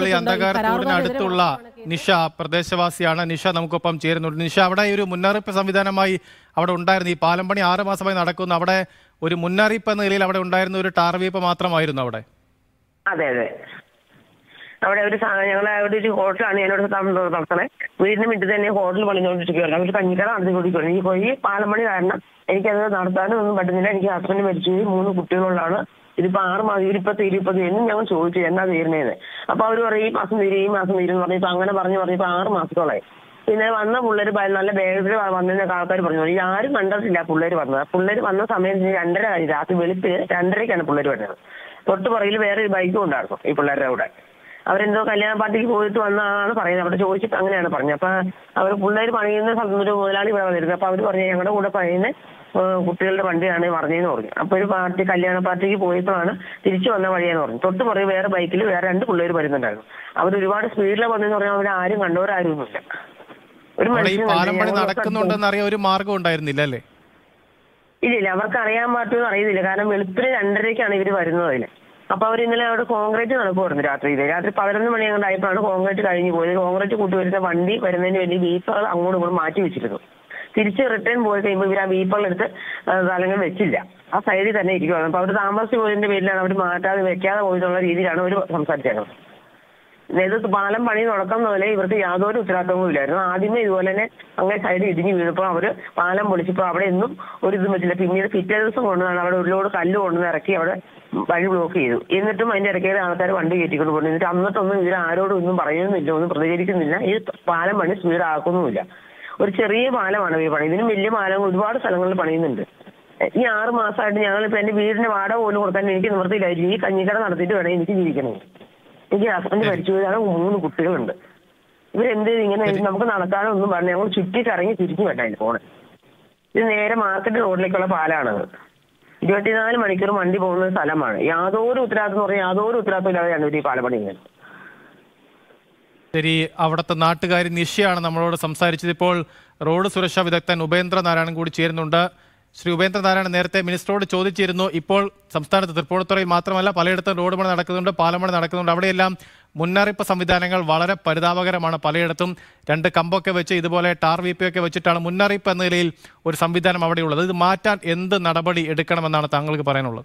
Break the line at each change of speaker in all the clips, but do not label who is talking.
ഇപ്പോൾ ഈ
കൊടുത്തിട്ടുണ്ട്. ഈ
അന്ധകാരത്തോടിന്
കരാറുകാരെതിരെ
അടുത്തുള്ള
മാത്രമാണ് കേസ്.
നിഷ പ്രദേശവാസിയാണ് നിഷ നമുക്കൊപ്പം ചേരുന്നുണ്ട് നിഷ അവിടെ ഒരു മുന്നറിയിപ്പ് സംവിധാനമായി അവിടെ ഉണ്ടായിരുന്നു ഈ പാലം പണി ആറ് മാസമായി നടക്കുന്നു അവിടെ ഒരു മുന്നറിയിപ്പ് എന്ന നിലയിൽ അവിടെ ഉണ്ടായിരുന്ന ഒരു ടാർവീപ്പ് മാത്രമായിരുന്നു അവിടെ
അതെ അതെ അവിടെ ഒരു ഞങ്ങൾ അവിടെ ഒരു ഹോട്ടലാണ് ഞാനവിടെ നടത്തണേ വീടിന് മുന്നിൽ തന്നെ ഹോട്ടൽ പണിഞ്ഞുകൊണ്ടിരിക്കുകയാണ് അവർ കഞ്ഞിക്കട നടത്തിക്കൊണ്ടിരിക്കുകയാണ് ഈ പോയി പാലമണി കാരണം എനിക്കത് നടത്താനും ഒന്നും പറ്റുന്നില്ല എനിക്ക് ഹസ്ബൻഡ് മരിച്ചു മൂന്ന് കുട്ടികളുള്ളതാണ് ഇതിപ്പോ ആറ് മാസം ഇതിപ്പോ തീരുപ്പോ എന്നും ഞങ്ങൾ ചോദിച്ചു എന്നാ തീരുന്നേന്ന് അപ്പൊ അവർ പറയും ഈ മാസം തീരും ഈ മാസം തീരും എന്ന് പറഞ്ഞപ്പോ അങ്ങനെ പറഞ്ഞു പറഞ്ഞപ്പോ ആറ് മാസത്തോളായി പിന്നെ വന്ന പിള്ളേര് ഭയ- നല്ല വേഗത്തിൽ വന്നതിനൊക്കെ ആൾക്കാർ പറഞ്ഞു ഈ ആരും കണ്ടിട്ടില്ല പിള്ളേര് വന്നത് പിള്ളേര് വന്ന സമയത്ത് രണ്ടര കഴിഞ്ഞു രാത്രി വെളുപ്പിന് രണ്ടരയ്ക്കാണ് പിള്ളേര് വരുന്നത് തൊട്ട് പുറകിൽ വേറെ ഒരു ബൈക്കും ഉണ്ടായിരുന്നു ഈ പിള്ളേരുടെ കൂടെ അവരെന്തോ കല്യാണ പാർട്ടിക്ക് പോയിട്ട് വന്നതാണ് പറയുന്നത് അവിടെ ചോദിച്ചിട്ട് അങ്ങനെയാണ് പറഞ്ഞത് അപ്പൊ അവർ പിള്ളേർ പണിയുന്ന സ്ഥലത്ത് ഒരു മുതലാളി ഇവിടെ വന്നിരുന്നു അപ്പൊ അവർ പറഞ്ഞു ഞങ്ങളുടെ കൂടെ പണിയുന്ന ഏഹ്, കുട്ടികളുടെ വണ്ടിയാണ് പറഞ്ഞതെന്ന് പറഞ്ഞു അപ്പൊ ഒരു പാർട്ടി കല്യാണ പാർട്ടിക്ക് പോയപ്പോഴാണ് തിരിച്ചു വന്ന വഴിയെന്ന് പറഞ്ഞു തൊട്ട് പുറകെ വേറെ ബൈക്കിൽ വേറെ രണ്ട് പിള്ളേർ വരുന്നുണ്ടായിരുന്നു അവർ ഒരുപാട് സ്പീഡിലാണ് വന്നതെന്ന് പറഞ്ഞാൽ അവർ ആരും കണ്ടവരാരുമില്ല ഒരു
അവിടെ ഈ
മനുഷ്യൻ
പാലം പണി
ഞങ്ങൾ
നടക്കുന്നുണ്ടെന്ന് അറിയാൻ ഒരു മാർഗം ഉണ്ടായിരുന്നില്ല അല്ലേ
ഇല്ല ഇല്ല അവർക്ക് അറിയാൻ പറ്റുമെന്ന് അറിയുന്നില്ല കാരണം വെളുപ്പിന് രണ്ടരയ്ക്കാണ് ഇവർ വരുന്നത് അതിന് അപ്പൊ അവർ ഇന്നലെ അവിടെ കോൺക്രീറ്റ് നടക്കുമായിരുന്നു രാത്രിയിൽ രാത്രി പതിനൊന്ന് മണി അങ്ങോട്ട് ആയപ്പോഴാണ് കോൺക്രീറ്റ് കഴിഞ്ഞു പോയത് കോൺക്രീറ്റ് കൂട്ടി വരുന്ന വണ്ടി വരുന്നതിന് വേണ്ടി വീപ്പകൾ അങ്ങോട്ടും ഇങ്ങോട്ടും മാറ്റി വെച്ചിരുന്നു തിരിച്ച് റിട്ടേൺ പോയി കഴിയുമ്പോൾ ഇവർ ആ വീപ്പകൾ എടുത്ത് തലങ്ങൾ വെച്ചില്ല ആ സൈഡിൽ തന്നെ ഇരിക്കുവാണ് അപ്പൊ അവർ താമസിച്ച് പോയതിന്റെ പേരിലാണ് അവർ മാറ്റാതെ വെക്കാതെ പോയിട്ടുള്ള രീതിയിലാണ് അവർ സംസാരിച്ചത് ഇത് പാലം പണി തുടക്കം പോലെ ഇവർക്ക് യാതൊരു ഉത്തരവാദിത്തവും ഇല്ലായിരുന്നു ആദ്യമേ ഇതുപോലെ തന്നെ അങ്ങനെ സൈഡ് ഇടിഞ്ഞു വീണപ്പോൾ അവര് പാലം പൊളിച്ചപ്പോൾ അവിടെ ഒന്നും ഒരു ഇതും പറ്റില്ല പിന്നീട് പിറ്റേ ദിവസം കൊണ്ടുവന്നാണ് അവിടെ ഒരു ലോഡ് കല്ല് കൊണ്ടുവന്ന് ഇറക്കി അവിടെ വഴി ബ്ലോക്ക് ചെയ്തു എന്നിട്ടും അതിന്റെ ഇടയ്ക്ക് ആൾക്കാർ വണ്ടി കയറ്റിക്കൊണ്ട് പോകുന്നു എന്നിട്ട് അന്നിട്ടൊന്നും ഇവർ ആരോടും ഒന്നും പറയുന്നില്ല ഒന്നും പ്രതികരിക്കുന്നില്ല ഈ പാലം പണി സ്പീഡ് ആക്കുന്നുമില്ല ഒരു ചെറിയ പാലമാണ് ഈ പണി ഇതിനും വലിയ പാലം ഒരുപാട് സ്ഥലങ്ങളിൽ പണിയുന്നുണ്ട് ഈ ആറ് മാസമായിട്ട് ഞങ്ങളിപ്പോ എന്റെ വീടിന് വാടക പോലും കൊടുക്കാൻ എനിക്ക് നിവൃത്തിയില്ലായിരുന്നു ഈ കഞ്ഞിക്കട നടത്തിയിട്ട് വേണം എനിക്ക് ജീവിക്കണേ എനിക്ക് ഹസ്ബൻഡ് മരിച്ചു പോയതാണ് മൂന്ന് കുട്ടികളുണ്ട് ഇവരെന്ത് ചെയ്ത് ഇങ്ങനെ നമുക്ക് നടക്കാനോ ഒന്നും പറഞ്ഞു ഞങ്ങൾ ചുറ്റി കറങ്ങി തിരിച്ചു വേണ്ടായിരുന്നു പോണെ ഇത് നേരെ മാർക്കറ്റ് റോഡിലേക്കുള്ള പാലാണത് ഇരുപത്തിനാല് മണിക്കൂർ വണ്ടി പോകുന്ന സ്ഥലമാണ് യാതൊരു ഉത്തരവാദിത്വം എന്ന് പറഞ്ഞാൽ യാതൊരു ഉത്തരവാദിത്വം ഇല്ലാതെയാണ് ഇവർ ഈ പാല പണിയുന്നത്
ശരി അവിടുത്തെ നാട്ടുകാരി നിഷയാണ് നമ്മളോട് സംസാരിച്ചത് ഇപ്പോൾ റോഡ് സുരക്ഷാ വിദഗ്ധൻ ഉപേന്ദ്ര നാരായണൻ കൂടി ചേരുന്നുണ്ട് ശ്രീ ഉപേന്ദ്ര നാരായണൻ നേരത്തെ മിനിസ്റ്ററോട് ചോദിച്ചിരുന്നു ഇപ്പോൾ സംസ്ഥാനത്ത് തൃപ്പൂണിത്തുറയിൽ മാത്രമല്ല പലയിടത്തും റോഡ് പണി നടക്കുന്നുണ്ട് പാലമണി നടക്കുന്നുണ്ട് അവിടെയെല്ലാം മുന്നറിയിപ്പ് സംവിധാനങ്ങൾ വളരെ പരിതാപകരമാണ് പലയിടത്തും രണ്ട് കമ്പൊക്കെ വെച്ച് ഇതുപോലെ ടാർ വീപ്പിയൊക്കെ വെച്ചിട്ടാണ് മുന്നറിയിപ്പ് എന്ന നിലയിൽ ഒരു സംവിധാനം അവിടെയുള്ളത് ഇത് മാറ്റാൻ എന്ത് നടപടി എടുക്കണമെന്നാണ് താങ്കൾക്ക് പറയാനുള്ളത്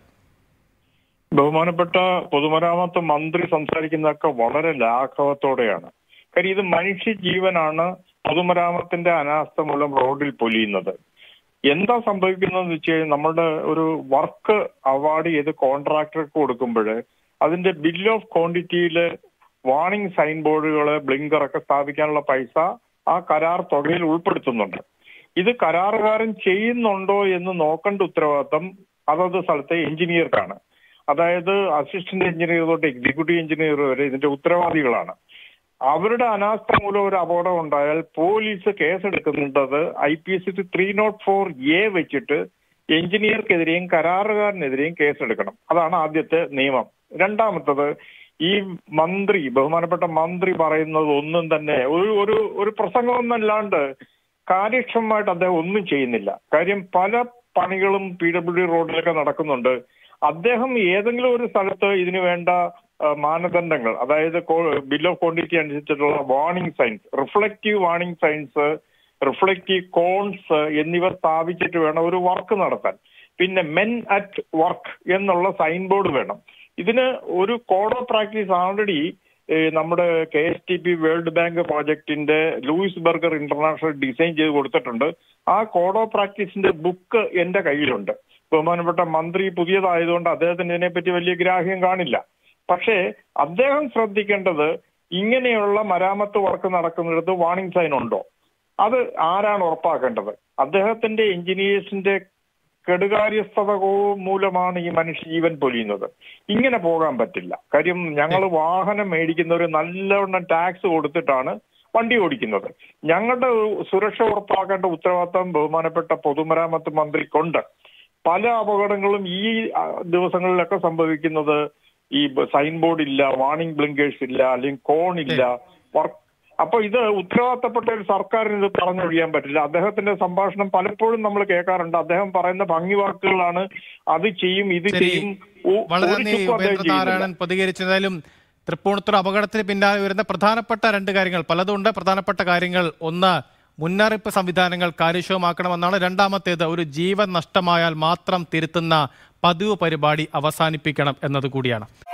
ബഹുമാനപ്പെട്ട പൊതുമരാമത്ത് മന്ത്രി സംസാരിക്കുന്നതൊക്കെ വളരെ ലാഘവത്തോടെയാണ് കാര്യം ഇത് മനുഷ്യ ജീവനാണ് പൊതുമരാമത്തിന്റെ അനാസ്ഥ മൂലം റോഡിൽ പൊലിയുന്നത് എന്താ സംഭവിക്കുന്നതെന്ന് വെച്ച് കഴിഞ്ഞാൽ നമ്മളുടെ ഒരു വർക്ക് അവാർഡ് ചെയ്ത് കോൺട്രാക്ടർക്ക് കൊടുക്കുമ്പോൾ അതിന്റെ ബിൽ ഓഫ് ക്വാണ്ടിറ്റിയിൽ വാർണിംഗ് സൈൻ ബോർഡുകൾ ബ്ലിങ്കർ ഒക്കെ സ്ഥാപിക്കാനുള്ള പൈസ ആ കരാർ തുകയിൽ ഉൾപ്പെടുത്തുന്നുണ്ട് ഇത് കരാറുകാരൻ ചെയ്യുന്നുണ്ടോ എന്ന് നോക്കേണ്ട ഉത്തരവാദിത്തം അതത് സ്ഥലത്തെ എഞ്ചിനീയർക്കാണ് അതായത് അസിസ്റ്റന്റ് എഞ്ചിനീയർ തൊട്ട് എക്സിക്യൂട്ടീവ് എഞ്ചിനീയർ വരെ ഇതിന്റെ ഉത്തരവാദികളാണ് അവരുടെ അനാസ്ഥ മൂലം ഒരു അപകടം ഉണ്ടായാൽ പോലീസ് കേസെടുക്കുന്നത് I P S three naught four A വെച്ചിട്ട് എഞ്ചിനീയർക്കെതിരെയും കരാറുകാരനെതിരെയും കേസെടുക്കണം അതാണ് ആദ്യത്തെ നിയമം രണ്ടാമത്തത് ഈ മന്ത്രി ബഹുമാനപ്പെട്ട മന്ത്രി പറയുന്നത് ഒന്നും തന്നെ ഒരു ഒരു ഒരു പ്രസംഗമൊന്നല്ലാണ്ട് കാര്യക്ഷമമായിട്ട് അദ്ദേഹം ഒന്നും ചെയ്യുന്നില്ല കാര്യം പല പണികളും പി ഡബ്ല്യു ഡി റോഡിലൊക്കെ നടക്കുന്നുണ്ട് അദ്ദേഹം ഏതെങ്കിലും ഒരു സ്ഥലത്ത് ഇതിനു വേണ്ട ആ, മാനദണ്ഡങ്ങൾ അതായത് ബിൽ ഓഫ് ക്വാണ്ടിറ്റി അനുസരിച്ചിട്ടുള്ള warning signs reflective warning signs reflective cones എന്നിവ സ്ഥാപിച്ചിട്ട് വേണം ഒരു വർക്ക് നടത്താൻ പിന്നെ മെൻ അറ്റ് വർക്ക് എന്നുള്ള സൈൻ ബോർഡ് വേണം ഇതിന് ഒരു കോഡ് ഓഫ് പ്രാക്ടീസ് ഓൾറെഡി നമ്മുടെ K S T P world bank പ്രോജക്ടിന്റെ ലൂയിസ് ബർഗർ ഇന്റർനാഷണൽ ഡിസൈൻ ചെയ്ത് കൊടുത്തിട്ടുണ്ട് ആ കോഡ് ഓഫ് പ്രാക്ടീസിന്റെ ബുക്ക് എന്റെ കയ്യിലുണ്ട് ബഹുമാനപ്പെട്ട മന്ത്രി പുതിയതായതുകൊണ്ട് അദ്ദേഹത്തിന് ഇതിനെപ്പറ്റി വലിയ ഗ്രാഹ്യം കാണില്ല പക്ഷേ അദ്ദേഹം ശ്രദ്ധിക്കേണ്ടത് ഇങ്ങനെയുള്ള മരാമത്ത് വർക്ക് നടക്കുന്നിടത്ത് വാർണിംഗ് സൈൻ ഉണ്ടോ അത് ആരാണ് ഉറപ്പാക്കേണ്ടത് അദ്ദേഹത്തിന്റെ എഞ്ചിനീയേഴ്സിന്റെ കെടുകാര്യസ്ഥത കോ- മൂലമാണ് ഈ മനുഷ്യജീവൻ പൊലിയുന്നത് ഇങ്ങനെ പോകാൻ പറ്റില്ല കാര്യം ഞങ്ങൾ വാഹനം മേടിക്കുന്നവർ നല്ലവണ്ണം ടാക്സ് കൊടുത്തിട്ടാണ് വണ്ടി ഓടിക്കുന്നത് ഞങ്ങളുടെ സുരക്ഷ ഉറപ്പാക്കേണ്ട ഉത്തരവാദിത്തം ബഹുമാനപ്പെട്ട പൊതുമരാമത്ത് മന്ത്രിക്കുണ്ട് പല അപകടങ്ങളും ഈ ആ, ദിവസങ്ങളിലൊക്കെ സംഭവിക്കുന്നത് ഈ സൈൻ ബോർഡ് ഇല്ല വാർണിംഗ് ബ്ലിങ്കേഴ്സ് ഇല്ല അല്ലെങ്കിൽ കോൺ ഇല്ല വർക്ക് അപ്പൊ ഇത് ഉത്തരവാദിത്തപ്പെട്ട ഒരു സർക്കാരിന് ഇത് പറഞ്ഞൊഴിയാൻ പറ്റില്ല അദ്ദേഹത്തിന്റെ സംഭാഷണം പലപ്പോഴും നമ്മൾ കേൾക്കാറുണ്ട് അദ്ദേഹം പറയുന്ന ഭംഗി വാക്കുകളാണ് അത് ചെയ്യും ഇത്
ശരി
ചെയ്യും ഒ-
വളരെ
ഒരു
നന്ദി
ചുക്കും അദ്ദേഹം
ഉപേന്ദ്ര
ചെയ്യുന്നില്ല
നാരായണൻ പ്രതികരിച്ചതായാലും തൃപ്പൂണിത്തുറ അപകടത്തിന് പിന്നാലെ വരുന്ന പ്രധാനപ്പെട്ട രണ്ട് കാര്യങ്ങൾ പലതുണ്ട് പ്രധാനപ്പെട്ട കാര്യങ്ങൾ ഒന്ന് മുന്നറിയിപ്പ് സംവിധാനങ്ങൾ കാര്യക്ഷമമാക്കണമെന്നാണ് രണ്ടാമത്തേത് ഒരു ജീവൻ നഷ്ടമായാൽ മാത്രം തിരുത്തുന്ന പതിവ് പരിപാടി അവസാനിപ്പിക്കണം എന്നത് കൂടിയാണ്